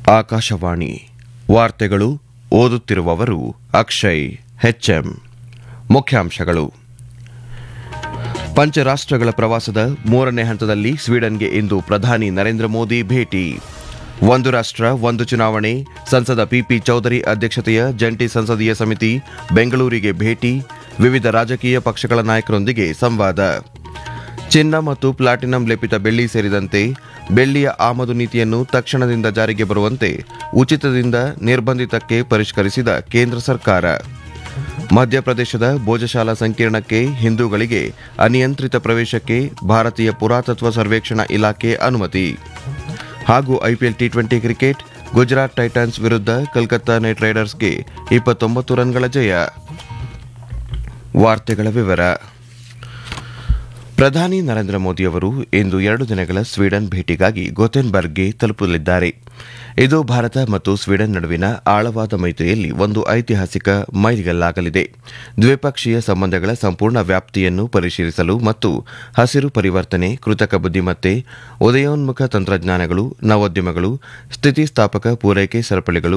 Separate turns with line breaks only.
ಆಕಾಶವಾಣಿ ವಾರ್ತೆಗಳು ಓದುತ್ತಿರುವವರು ಅಕ್ಷಯ್ ಹೆಚ್ಎಂ ಮುಖ್ಯಾಂಶಗಳು ಪಂಚರಾಷ್ಟ್ರಗಳ ಪ್ರವಾಸದ ಮೂರನೇ ಹಂತದಲ್ಲಿ ಸ್ವೀಡನ್ಗೆ ಇಂದು ಪ್ರಧಾನಿ ನರೇಂದ್ರ ಮೋದಿ ಭೇಟಿ ಒಂದು ರಾಷ್ಟ್ರ ಒಂದು ಚುನಾವಣೆ ಸಂಸದ ಪಿಪಿ ಚೌಧರಿ ಅಧ್ಯಕ್ಷತೆಯ ಜಂಟಿ ಸಂಸದೀಯ ಸಮಿತಿ ಬೆಂಗಳೂರಿಗೆ ಭೇಟಿ ವಿವಿಧ ರಾಜಕೀಯ ಪಕ್ಷಗಳ ನಾಯಕರೊಂದಿಗೆ ಸಂವಾದ ಚಿನ್ನ ಮತ್ತು ಪ್ಲಾಟಿನಂ ಲೇಪಿತ ಬೆಳ್ಳಿ ಸೇರಿದಂತೆ ಬೆಳ್ಳಿಯ ಆಮದು ನೀತಿಯನ್ನು ತಕ್ಷಣದಿಂದ ಜಾರಿಗೆ ಬರುವಂತೆ ಉಚಿತದಿಂದ ನಿರ್ಬಂಧಿತಕ್ಕೆ ಪರಿಷ್ಕರಿಸಿದ ಕೇಂದ್ರ ಸರ್ಕಾರ ಮಧ್ಯಪ್ರದೇಶದ ಭೋಜಶಾಲಾ ಸಂಕೀರ್ಣಕ್ಕೆ ಹಿಂದೂಗಳಿಗೆ ಅನಿಯಂತ್ರಿತ ಪ್ರವೇಶಕ್ಕೆ ಭಾರತೀಯ ಪುರಾತತ್ವ ಸರ್ವೇಕ್ಷಣಾ ಇಲಾಖೆ ಅನುಮತಿ ಹಾಗೂ IPL T twenty cricket Gujarat Titans ವಿರುದ್ಧ ಕೋಲ್ಕತ್ತಾ ನೈಟ್ ರೈಡರ್ಸ್ಗೆ ಇಪ್ಪತ್ತೊಂಬತ್ತು ರನ್ಗಳ ಜಯ ವಾರ್ತೆಗಳ ವಿವರ ಪ್ರಧಾನಿ ನರೇಂದ್ರ ಮೋದಿಯವರು ಇಂದು ಎರಡು ದಿನಗಳ ಸ್ವೀಡನ್ ಭೇಟಿಗಾಗಿ ಗೊಥೆನ್ಬರ್ಗ್ಗೆ ತಲುಪಲಿದ್ದಾರೆ ಇದು ಭಾರತ ಮತ್ತು ಸ್ವೀಡನ್ ನಡುವಿನ ಆಳವಾದ ಮೈತ್ರಿಯಲ್ಲಿ ಒಂದು ಐತಿಹಾಸಿಕ ಮೈಲಿಗಲ್ಲಾಗಲಿದೆ ದ್ವಿಪಕ್ಷೀಯ ಸಂಬಂಧಗಳ ಸಂಪೂರ್ಣ ವ್ಯಾಪ್ತಿಯನ್ನು ಪರಿಶೀಲಿಸಲು ಮತ್ತು ಹಸಿರು ಪರಿವರ್ತನೆ ಕೃತಕ ಬುದ್ದಿಮತ್ತೆ ಉದಯೋನ್ಮುಖ ತಂತ್ರಜ್ಞಾನಗಳು ನವೋದ್ಯಮಗಳು ಸ್ಥಿತಿಸ್ಥಾಪಕ ಪೂರೈಕೆ ಸರಪಳಿಗಳು